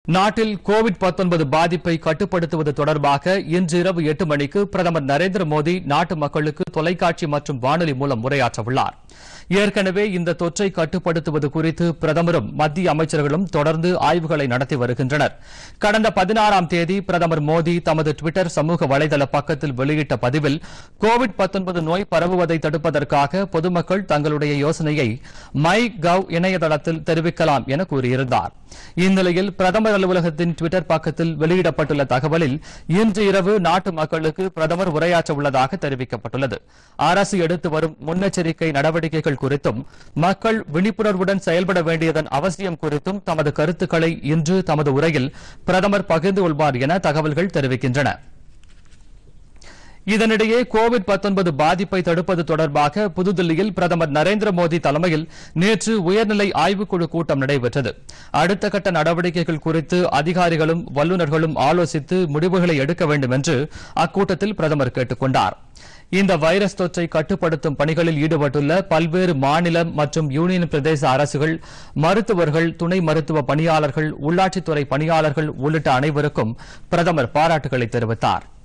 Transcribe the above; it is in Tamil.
நாட்டில் கோவிட் 19 பாதிப்பை கட்டுப்படுத்துவது தொடர்பாக இன்று இரவு எட்டு மணிக்கு பிரதமர் நரேந்திர மோடி நாட்டு மக்களுக்கு தொலைக்காட்சி மற்றும் வானொலி மூலம் உரையாற்ற உள்ளார் ஏற்கனவே இந்த தொற்றை கட்டுப்படுத்துவது குறித்து பிரதமரும் மத்திய அமைச்சர்களும் தொடர்ந்து ஆய்வுகளை நடத்தி வருகின்றனர் கடந்த பதினாறாம் தேதி பிரதமர் மோடி தமது டுவிட்டர் சமூக வலைதள பக்கத்தில் வெளியிட்ட பதிவில் கோவிட் 19 நோய் பரவுவதை தடுப்பதற்காக பொதுமக்கள் தங்களுடைய யோசனையை மை கவ் இணையதளத்தில் தெரிவிக்கலாம் என கூறியிருந்தார் இந்நிலையில் பிரதமர் அலுவலகத்தின் டுவிட்டர் பக்கத்தில் வெளியிடப்பட்டுள்ள தகவலில் இன்று இரவு நாட்டு மக்களுக்கு பிரதமர் உரையாற்ற உள்ளதாக தெரிவிக்கப்பட்டுள்ளது அரசு எடுத்து வரும் முன்னெச்சரிக்கை நடவடிக்கைகள் குறித்தும் மக்கள் விழிப்புணர்வுடன் செயல்பட வேண்டியதன் அவசியம் குறித்தும் தமது கருத்துக்களை இன்று தமது உரையில் பிரதமர் பகிர்ந்து கொள்வார் என தகவல்கள் தெரிவிக்கின்றன இதனிடையே கோவிட் 19 பாதிப்பை தடுப்பது தொடர்பாக புதுதில்லியில் பிரதமர் நரேந்திர மோடி தலைமையில் நேற்று உயர்நிலை ஆய்வுக்குழு கூட்டம் நடைபெற்றது அடுத்த கட்ட நடவடிக்கைகள் குறித்து அதிகாரிகளும் வல்லுநர்களும் ஆலோசித்து முடிவுகளை எடுக்க வேண்டும் என்று அக்கூட்டத்தில் பிரதமர் கேட்டுக் கொண்டார் இந்த வைரஸ் தொற்றை கட்டுப்படுத்தும் பணிகளில் ஈடுபட்டுள்ள பல்வேறு மாநில மற்றும் யூனியன் பிரதேச அரசுகள் மருத்துவர்கள் துணை மருத்துவ பணியாளர்கள் உள்ளாட்சித்துறை பணியாளர்கள் உள்ளிட்ட அனைவருக்கும் பிரதமர் பாராட்டுகளை தெரிவித்தாா்